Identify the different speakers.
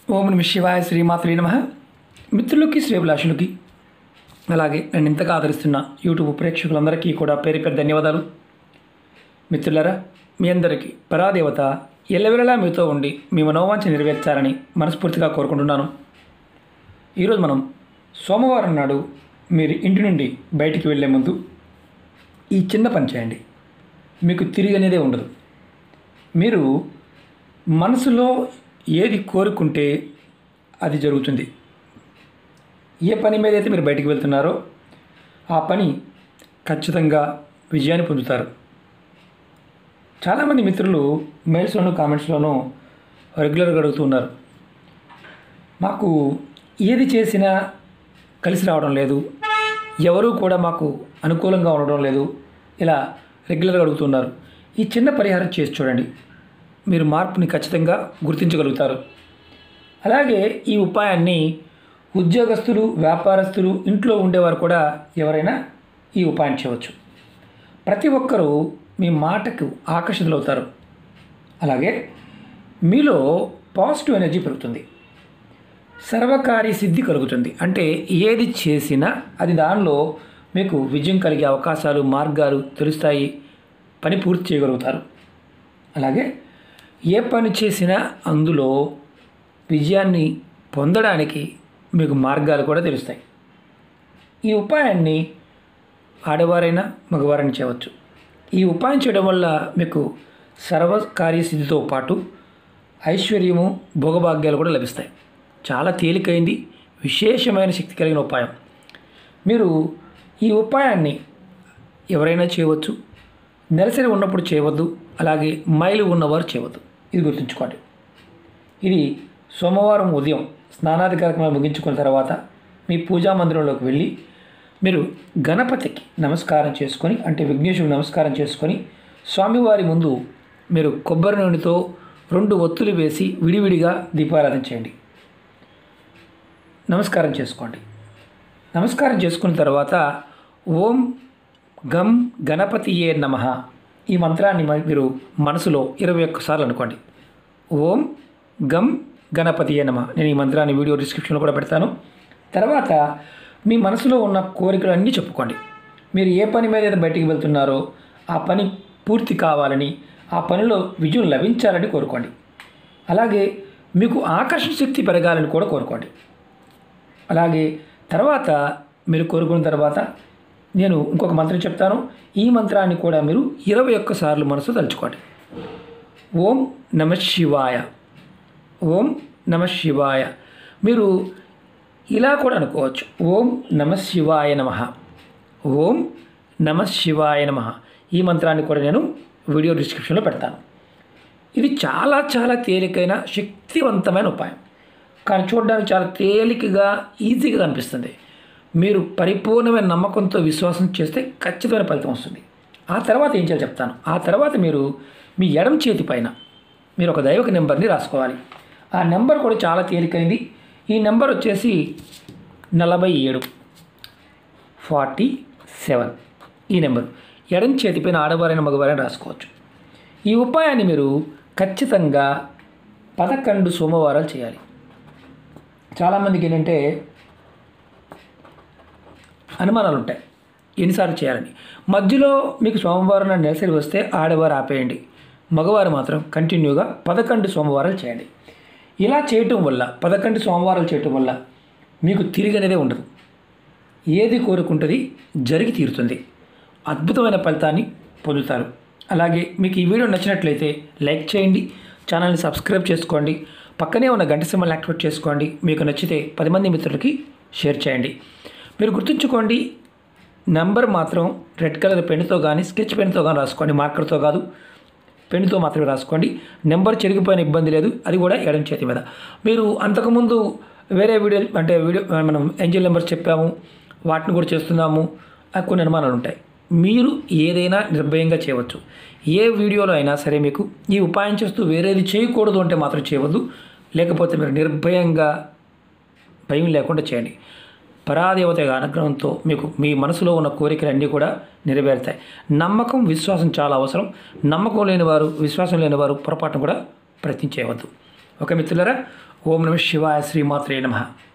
Speaker 1: ఓం నమ శివాయ శ్రీమాత్రి నమ మిత్రులకి శ్రేభిలాషులకి అలాగే నన్ను ఇంతగా ఆదరిస్తున్న యూట్యూబ్ ప్రేక్షకులందరికీ కూడా పేరు పేరు ధన్యవాదాలు మిత్రులరా మీ అందరికీ పరాదేవత ఎల్లవెల్లలా మీతో ఉండి మీ మనోవాంఛ నెరవేర్చాలని మనస్ఫూర్తిగా కోరుకుంటున్నాను ఈరోజు మనం సోమవారం నాడు మీరు ఇంటి నుండి బయటికి వెళ్ళే ముందు ఈ చిన్న పని చేయండి మీకు తిరిగి అనేదే ఉండదు మీరు మనసులో ఏది కోరుకుంటే అది జరుగుతుంది ఏ పని మీద అయితే మీరు బయటికి వెళ్తున్నారో ఆ పని ఖచ్చితంగా విజయాన్ని పొందుతారు చాలామంది మిత్రులు మెయిల్స్లోనూ కామెంట్స్లోనూ రెగ్యులర్గా అడుగుతున్నారు మాకు ఏది చేసినా కలిసి రావడం లేదు ఎవరూ కూడా మాకు అనుకూలంగా ఉండడం లేదు ఇలా రెగ్యులర్గా అడుగుతున్నారు ఈ చిన్న పరిహారం చేసి చూడండి మీరు మార్పుని ఖచ్చితంగా గుర్తించగలుగుతారు అలాగే ఈ ఉపాయాన్ని ఉద్యోగస్తులు వ్యాపారస్తులు ఇంట్లో ఉండేవారు కూడా ఎవరైనా ఈ ఉపాయం చేయవచ్చు ప్రతి ఒక్కరూ మీ మాటకు ఆకర్షితులవుతారు అలాగే మీలో పాజిటివ్ ఎనర్జీ పెరుగుతుంది సర్వకార్య సిద్ధి కలుగుతుంది అంటే ఏది చేసినా అది దానిలో మీకు విజయం కలిగే అవకాశాలు మార్గాలు తెలుస్తాయి పని పూర్తి చేయగలుగుతారు అలాగే ఏ పని చేసినా అందులో విజయాన్ని పొందడానికి మీకు మార్గాలు కూడా తెలుస్తాయి ఈ ఉపాయాన్ని ఆడవారైనా మగవారైనా చేయవచ్చు ఈ ఉపాయం చేయడం వల్ల మీకు సర్వకార్యసిద్ధితో పాటు ఐశ్వర్యము భోగభాగ్యాలు కూడా లభిస్తాయి చాలా తేలికైంది విశేషమైన శక్తి కలిగిన ఉపాయం మీరు ఈ ఉపాయాన్ని ఎవరైనా చేయవచ్చు నెలసరి ఉన్నప్పుడు చేయవద్దు అలాగే మైలు ఉన్నవారు చేయవద్దు ఇది గుర్తుంచుకోండి ఇది సోమవారం ఉదయం స్నానాది కార్యక్రమాలు ముగించుకున్న తర్వాత మీ పూజా మందిరంలోకి వెళ్ళి మీరు గణపతికి నమస్కారం చేసుకొని అంటే విఘ్నేశ్వరుడు నమస్కారం చేసుకొని స్వామివారి ముందు మీరు కొబ్బరి నూనెతో రెండు ఒత్తులు వేసి విడివిడిగా దీపారాధన చేయండి నమస్కారం చేసుకోండి నమస్కారం చేసుకున్న తర్వాత ఓం గం గణపతియే నమ ఈ మంత్రాన్ని మ- మీరు మనసులో ఇరవై ఒక్కసార్లు అనుకోండి ఓం గం గణపతియే నమ నేను ఈ మంత్రాన్ని వీడియో డిస్క్రిప్షన్లో కూడా పెడతాను తర్వాత మీ మనసులో ఉన్న కోరికలన్నీ చెప్పుకోండి మీరు ఏ పని మీద అయితే బయటికి వెళ్తున్నారో ఆ పని పూర్తి కావాలని ఆ పనిలో విజయం లభించాలని కోరుకోండి అలాగే మీకు ఆకర్షణ శక్తి పెరగాలని కూడా కోరుకోండి అలాగే తర్వాత మీరు కోరుకున్న తర్వాత నేను ఇంకొక మంత్రం చెప్తాను ఈ మంత్రాన్ని కూడా మీరు ఇరవై ఒక్కసార్లు మనసు తలుచుకోండి ఓం నమ శివాయ ఓం నమ శివాయ మీరు ఇలా కూడా అనుకోవచ్చు ఓం నమ శివాయ నమ ఓం నమ శివాయ నమ ఈ మంత్రాన్ని కూడా నేను వీడియో డిస్క్రిప్షన్లో పెడతాను ఇది చాలా చాలా తేలికైన శక్తివంతమైన ఉపాయం కానీ చూడడానికి చాలా తేలికగా ఈజీగా కనిపిస్తుంది మీరు పరిపూర్ణమైన నమ్మకంతో విశ్వాసం చేస్తే ఖచ్చితమైన ఫలితం వస్తుంది ఆ తర్వాత ఏం చేయాలో చెప్తాను ఆ తర్వాత మీరు మీ ఎడమ చేతి పైన మీరు ఒక దైవక నెంబర్ని రాసుకోవాలి ఆ నెంబర్ కూడా చాలా తేలికైంది ఈ నెంబర్ వచ్చేసి నలభై ఏడు ఫార్టీ సెవెన్ ఈ నెంబర్ ఎడం చేతిపైన ఆడవారైన మగవారైన రాసుకోవచ్చు ఈ ఉపాయాన్ని మీరు ఖచ్చితంగా పదకొండు సోమవారాలు చేయాలి చాలామందికి ఏంటంటే అనుమానాలు ఉంటాయి ఎన్నిసార్లు చేయాలని మధ్యలో మీకు సోమవారం నాడు నెలసరి వస్తే ఆడవారు ఆపేయండి మగవారు మాత్రం కంటిన్యూగా పదకొండు సోమవారాలు చేయండి ఇలా చేయటం వల్ల పదకొండు సోమవారాలు చేయటం వల్ల మీకు తిరిగి అనేదే ఉండదు ఏది కోరుకుంటుంది జరిగి తీరుతుంది అద్భుతమైన ఫలితాన్ని పొందుతారు అలాగే మీకు ఈ వీడియో నచ్చినట్లయితే లైక్ చేయండి ఛానల్ని సబ్స్క్రైబ్ చేసుకోండి పక్కనే ఉన్న గంట సింబల్ని యాక్టివేట్ చేసుకోండి మీకు నచ్చితే పది మంది మిత్రులకి షేర్ చేయండి మీరు గుర్తుంచుకోండి నెంబర్ మాత్రం రెడ్ కలర్ పెన్నుతో కానీ స్కెచ్ పెన్తో కానీ రాసుకోండి మార్కర్తో కాదు పెన్నుతో మాత్రమే రాసుకోండి నెంబర్ చెరిగిపోయిన ఇబ్బంది లేదు అది కూడా ఎడం చేతి మీద మీరు అంతకుముందు వేరే వీడియో అంటే వీడియో మనం ఏంజిల్ నెంబర్స్ చెప్పాము వాటిని కూడా చేస్తున్నాము ఆ కొన్ని అనుమానాలు ఉంటాయి మీరు ఏదైనా నిర్భయంగా చేయవచ్చు ఏ వీడియోలో అయినా సరే మీకు ఈ ఉపాయం చేస్తూ వేరేది చేయకూడదు అంటే మాత్రం చేయవద్దు లేకపోతే మీరు నిర్భయంగా భయం లేకుండా చేయండి పరాదేవత యొక్క అనుగ్రహంతో మీకు మీ మనసులో ఉన్న కోరికలన్నీ కూడా నెరవేరుతాయి నమ్మకం విశ్వాసం చాలా అవసరం నమ్మకం లేని వారు విశ్వాసం లేని వారు పొరపాటును కూడా ప్రయత్నం చేయవద్దు ఓకే మిత్రులారా ఓం నమ శివాయ శ్రీమాత్రే నమ